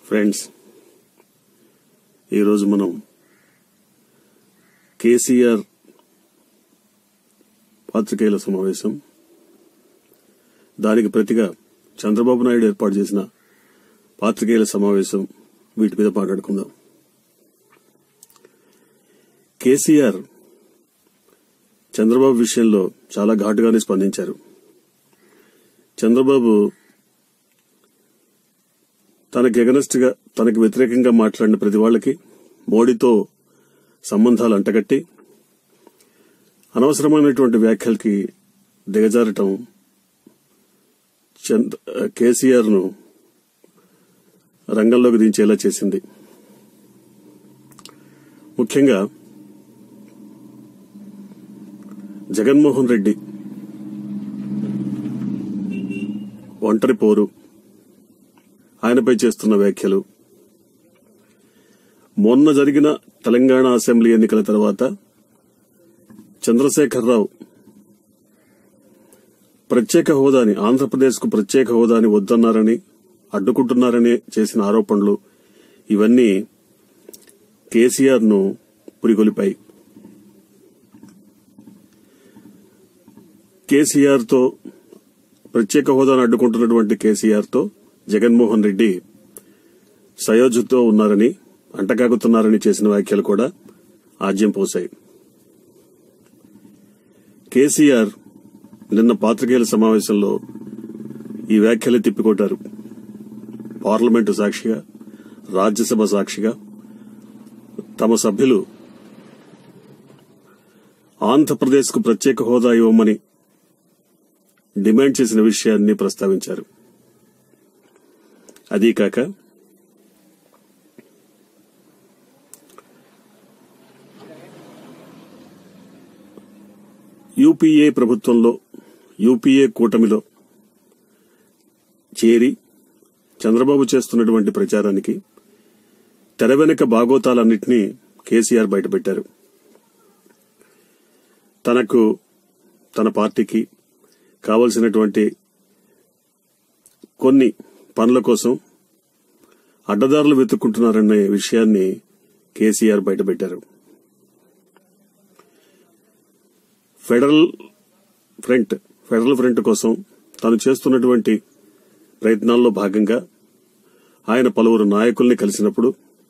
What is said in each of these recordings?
friends ఈరోజు మనం కేసీఆర్ పాత్రికేయుల సమావేశం దానికి ప్రతిగా చంద్రబాబు నాయుడు ఏర్పాటు చేసిన పాత్రికేయుల సమావేశం వీటి మీద మాట్లాడుకుందాం కేసీఆర్ చంద్రబాబు విషయంలో చాలా ఘాటుగానే స్పందించారు చంద్రబాబు తనకి ఎగనెస్ట్ గా తనకి వ్యతిరేకంగా మాట్లాడిన ప్రతి వాళ్ళకి మోడీతో సంబంధాలు అంటగట్టి అనవసరమైనటువంటి వ్యాఖ్యలకి దిగజారటం కేసీఆర్ ను రంగంలోకి దించేలా చేసింది ముఖ్యంగా జగన్మోహన్ రెడ్డి ఒంటరి పోరు ఆయనపై చేస్తున్న వ్యాఖ్యలు మొన్న జరిగిన తెలంగాణ అసెంబ్లీ ఎన్నికల తర్వాత చంద్రశేఖరరావు ప్రత్యేక హోదాని ఆంధ్రప్రదేశ్కు ప్రత్యేక హోదాని వద్దన్నారని అడ్డుకుంటున్నారని చేసిన ఆరోపణలు ఇవన్నీ కేసీఆర్ ను పురిగొలిపాయి కేసీఆర్ తో ప్రత్యేక హోదాను అడ్డుకుంటున్నటువంటి కేసీఆర్ తో జగన్మోహన్ రెడ్డి సయోధ్యతో ఉన్నారని అంటకాగుతున్నారని చేసిన వ్యాఖ్యలు కూడా ఆజ్యం పోశాయి కేసీఆర్ నిన్న పాత్రికేయుల సమావేశంలో ఈ వ్యాఖ్యలు తిప్పికొట్టారు పార్లమెంటు సాక్షిగా రాజ్యసభ సాక్షిగా తమ సభ్యులు ఆంధ్రప్రదేశ్కు ప్రత్యేక హోదా ఇవ్వమని డిమాండ్ చేసిన విషయాన్ని ప్రస్తావించారు అదీ కాక యూపీఏ ప్రభుత్వంలో యూపీఏ కూటమిలో చేరి చంద్రబాబు చేస్తున్నటువంటి ప్రచారానికి తెర వెనుక బాగోతాలన్నింటినీ కేసీఆర్ బయటపెట్టారు తనకు తన పార్టీకి కావలసినటువంటి కొన్ని పనుల కోసం అడ్డదారులు వెతుక్కుంటున్నారనే విషయాన్ని కేసీఆర్ బయటపెట్టారు ఫెడరల్ ఫ్రంట్ ఫెడరల్ ఫ్రంట్ కోసం తాను చేస్తున్నటువంటి ప్రయత్నాల్లో భాగంగా ఆయన పలువురు నాయకుల్ని కలిసినప్పుడు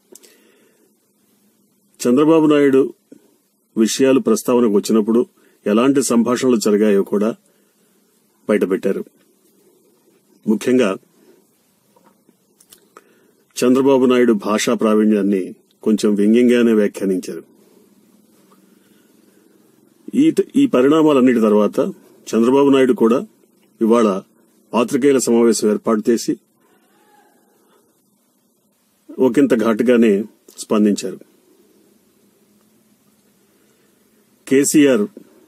చంద్రబాబు నాయుడు విషయాలు ప్రస్తావనకు వచ్చినప్పుడు ఎలాంటి సంభాషణలు జరిగాయో కూడా బయటపెట్టారు ముఖ్యంగా చంద్రబాబు నాయుడు భాషా ప్రావీణ్యాన్ని కొంచెం వ్యంగ్యంగానే వ్యాఖ్యానించారు ఈ ఈ పరిణామాలన్నిటి తర్వాత చంద్రబాబు నాయుడు కూడా ఇవాళ పాత్రికేయుల సమావేశం ఏర్పాటు చేసి ఒకంత ఘాటుగానే స్పందించారు కేసీఆర్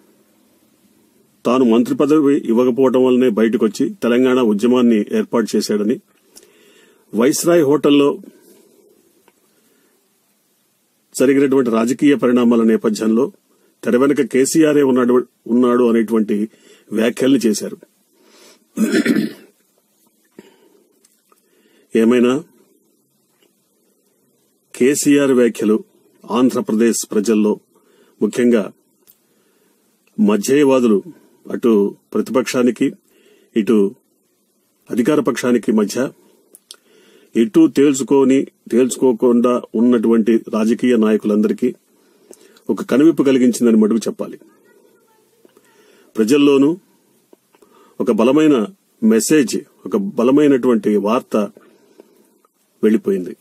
తాను మంత్రి పదవి ఇవ్వకపోవడం వల్లనే బయటకొచ్చి తెలంగాణ ఉద్యమాన్ని ఏర్పాటు చేశాడని వైస్రాయ్ హోటల్లో జరిగినటువంటి రాజకీయ పరిణామాల నేపథ్యంలో తెర వెనుక కేసీఆరే ఉన్నాడు ఉన్నాడు అనేటువంటి వ్యాఖ్యల్ని చేశారు ఏమైనా కేసీఆర్ వ్యాఖ్యలు ఆంధ్రప్రదేశ్ ప్రజల్లో ముఖ్యంగా మధ్యవాదులు అటు ప్రతిపక్షానికి ఇటు అధికార పక్షానికి మధ్య ఎటు తేల్చుకోని తేల్చుకోకుండా ఉన్నటువంటి రాజకీయ నాయకులందరికీ ఒక కనువిప్పు కలిగించిందని మటుకు చెప్పాలి ప్రజల్లోనూ ఒక బలమైన మెసేజ్ ఒక బలమైనటువంటి వార్త వెళ్లిపోయింది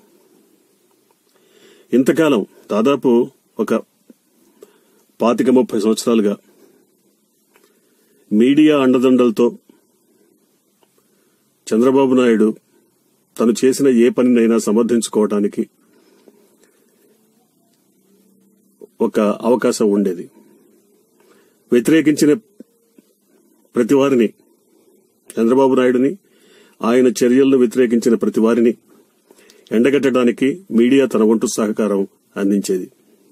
ఇంతకాలం దాదాపు ఒక పాతిక ముప్పై సంవత్సరాలుగా మీడియా అండదండలతో చంద్రబాబు నాయుడు తను చేసిన ఏ పనినైనా సమర్థించుకోవటానికి ఒక అవకాశం ఉండేది వ్యతిరేకించిన ప్రతి వారిని చంద్రబాబు నాయుడుని ఆయన చర్యలను వ్యతిరేకించిన ప్రతి వారిని ఎండగట్టడానికి మీడియా తన వంతు సహకారం అందించేది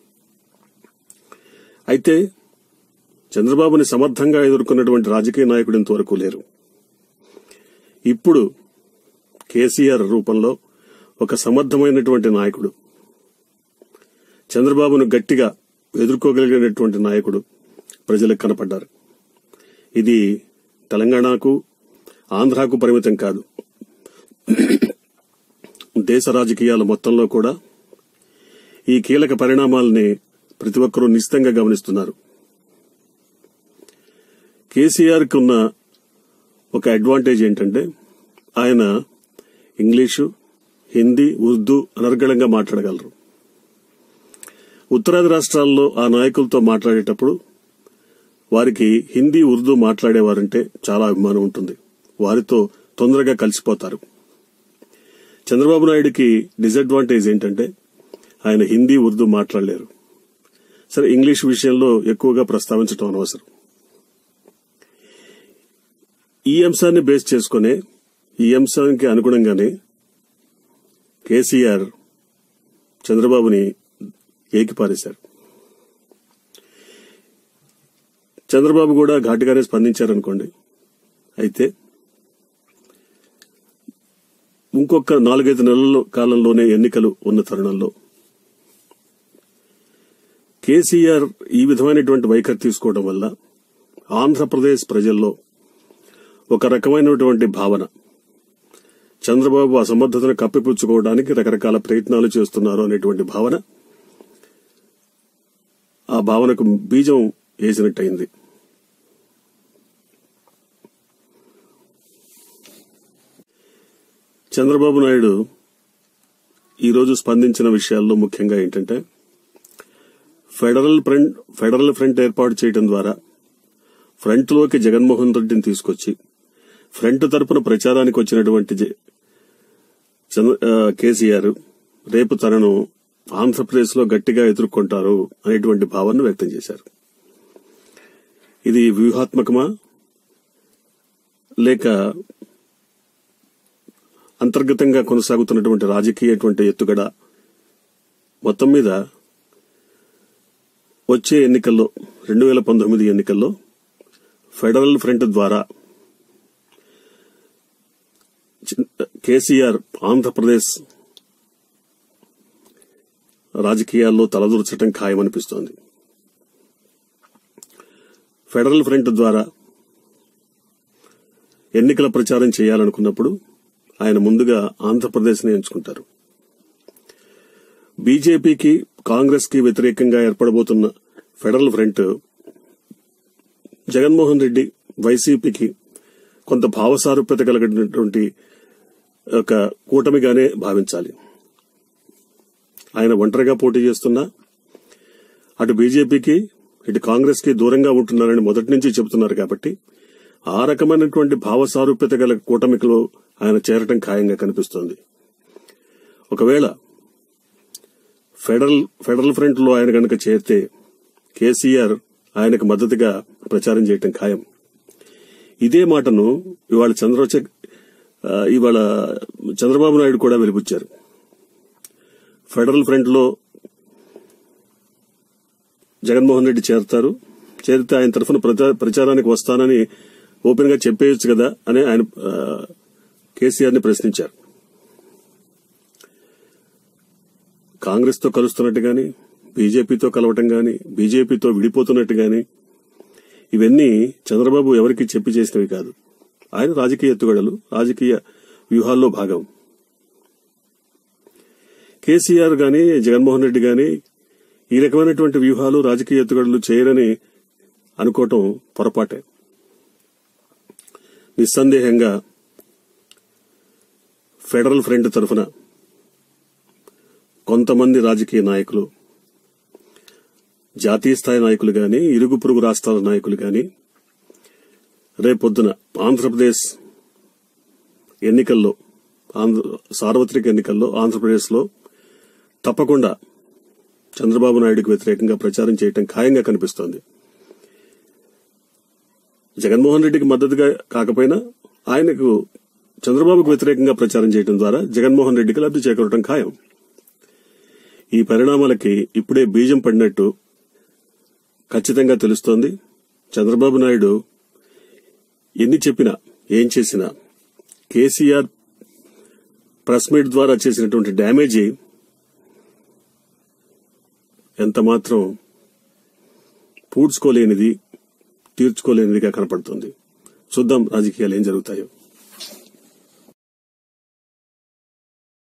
అయితే చంద్రబాబుని సమర్థంగా ఎదుర్కొన్నటువంటి రాజకీయ నాయకుడు ఇంతవరకు లేరు ఇప్పుడు కేసీఆర్ రూపంలో ఒక సమర్థమైనటువంటి నాయకుడు చంద్రబాబును గట్టిగా ఎదుర్కోగలిగినటువంటి నాయకుడు ప్రజలకు కనపడ్డారు ఇది తెలంగాణకు ఆంధ్రాకు పరిమితం కాదు దేశ రాజకీయాల మొత్తంలో కూడా ఈ కీలక పరిణామాలని ప్రతి ఒక్కరూ నిశ్చితంగా గమనిస్తున్నారు కేసీఆర్కి ఉన్న ఒక అడ్వాంటేజ్ ఏంటంటే ఆయన ఇంగ్లీషు హిందీ ఉర్దూ అనర్గళంగా మాట్లాడగలరు ఉత్తరాది రాష్ట్రాల్లో ఆ నాయకులతో మాట్లాడేటప్పుడు వారికి హిందీ ఉర్దూ మాట్లాడేవారంటే చాలా అభిమానం ఉంటుంది వారితో తొందరగా కలిసిపోతారు చంద్రబాబు నాయుడికి డిసడ్వాంటేజ్ ఏంటంటే ఆయన హిందీ ఉర్దూ మాట్లాడలేరు సరే ఇంగ్లీష్ విషయంలో ఎక్కువగా ప్రస్తావించడం అనవసరం ఈ అంశాన్ని బేస్ చేసుకునే ఈ అంశానికి అనుగుణంగానే కేసీఆర్ చంద్రబాబుని ఏకిపారేశారు చంద్రబాబు కూడా ఘాటుగానే స్పందించారనుకోండి అయితే ఇంకొక నాలుగైదు నెలల కాలంలోనే ఎన్నికలు ఉన్న తరుణంలో కేసీఆర్ ఈ విధమైనటువంటి వైఖరి తీసుకోవడం వల్ల ఆంధ్రప్రదేశ్ ప్రజల్లో ఒక రకమైనటువంటి భావన చంద్రబాబు అసమర్థతను కప్పిపుచ్చుకోవడానికి రకరకాల ప్రయత్నాలు చేస్తున్నారు అనేటువంటి భావన ఆ భావనకు బీజం వేసినట్టయింది చంద్రబాబు నాయుడు ఈరోజు స్పందించిన విషయాల్లో ముఖ్యంగా ఏంటంటే ఫెడరల్ ఫ్రంట్ ఫెడరల్ ఫ్రంట్ ఏర్పాటు చేయడం ద్వారా ఫ్రంట్ లోకి జగన్మోహన్ రెడ్డిని తీసుకొచ్చి ఫ్రంట్ తరపున ప్రచారానికి వచ్చినటువంటి జె- చంద్ర- ఆ, కేసీఆర్ రేపు తనను ఆంధ్రప్రదేశ్ లో గట్టిగా ఎదుర్కొంటారు అనేటువంటి భావనను వ్యక్తం చేశారు ఇది వ్యూహాత్మకమా లేక అంతర్గతంగా కొనసాగుతున్నటువంటి రాజకీయటువంటి ఎత్తుగడ మొత్తం మీద వచ్చే ఎన్నికల్లో రెండు వేల పంతొమ్మిది ఎన్నికల్లో ఫెడరల్ ఫ్రంట్ ద్వారా చి- కేసీఆర్ ఆంధ్రప్రదేశ్ రాజకీయాల్లో తలదూర్చడం ఖాయమనిపిస్తోంది ఫెడరల్ ఫ్రంట్ ద్వారా ఎన్నికల ప్రచారం చేయాలనుకున్నప్పుడు ఆయన ముందుగా ఆంధ్రప్రదేశ్ని ఎంచుకుంటారు బీజేపీకి కాంగ్రెస్ కి వ్యతిరేకంగా ఏర్పడబోతున్న ఫెడరల్ ఫ్రంట్ జగన్మోహన్ రెడ్డి వైసీపీకి కొంత భావసారూప్యత కలిగినటువంటి ఒక కూటమిగానే భావించాలి ఆయన ఒంటరిగా పోటీ చేస్తున్నా అటు బీజేపీకి ఇటు కాంగ్రెస్ కి దూరంగా ఉంటున్నారని మొదటి నుంచి చెబుతున్నారు కాబట్టి ఆ రకమైనటువంటి భావ సారూప్యత గల కూటమికలో ఆయన చేరటం ఖాయంగా కనిపిస్తోంది ఒకవేళ ఫెడరల్ ఫెడరల్ ఫ్రంట్ లో ఆయన గనక చేరితే కేసీఆర్ ఆయనకు మద్దతుగా ప్రచారం చేయటం ఖాయం ఇదే మాటను ఇవాళ చంద్రశేఖర్ ఆ, ఇవాళ చంద్రబాబు నాయుడు కూడా వెలిబుచ్చారు ఫెడరల్ ఫ్రంట్ లో జగన్మోహన్ రెడ్డి చేరతారు చేరితే ఆయన తరఫున ప్రచా- ప్రచారానికి వస్తానని ఓపెన్ గా చెప్పేయచ్చు కదా అని ఆయన ఆ, కేసీఆర్ ని ప్రశ్నించారు కాంగ్రెస్ తో కలుస్తున్నట్టు గాని బీజేపీతో కలవటం గాని బీజేపీతో విడిపోతున్నట్టు గాని ఇవన్నీ చంద్రబాబు ఎవరికి చెప్పి చేసినవి కాదు ఆయన రాజకీయ ఎత్తుగడలు రాజకీయ వ్యూహాల్లో భాగం కేసీఆర్ గాని జగన్మోహన్ రెడ్డి గాని ఈ రకమైనటువంటి వ్యూహాలు రాజకీయ ఎత్తుగడలు చేయరని అనుకోవటం పొరపాటే నిస్సందేహంగా ఫెడరల్ ఫ్రంట్ తరఫున కొంతమంది రాజకీయ నాయకులు జాతీయ స్థాయి నాయకులు గాని ఇరుగు పొరుగు రాష్ట్రాల నాయకులు గాని రేపొద్దున ఆంధ్రప్రదేశ్ ఎన్నికల్లో ఆంధ్ర సార్వత్రిక ఎన్నికల్లో ఆంధ్రప్రదేశ్లో తప్పకుండా చంద్రబాబు నాయుడుకు వ్యతిరేకంగా ప్రచారం చేయటం ఖాయంగా కనిపిస్తోంది జగన్మోహన్ రెడ్డికి మద్దతుగా కాకపోయినా ఆయనకు చంద్రబాబుకు వ్యతిరేకంగా ప్రచారం చేయడం ద్వారా జగన్మోహన్ రెడ్డికి లబ్ధి చేకూరటం ఖాయం ఈ పరిణామాలకి ఇప్పుడే బీజం పడినట్టు ఖచ్చితంగా తెలుస్తోంది చంద్రబాబు నాయుడు ఎన్ని చెప్పినా ఏం చేసినా కేసీఆర్ ప్రెస్ మీట్ ద్వారా చేసినటువంటి డ్యామేజీ ఎంత మాత్రం పూడ్చుకోలేనిది తీర్చుకోలేనిదిగా కనపడుతుంది చూద్దాం రాజకీయాలు ఏం జరుగుతాయో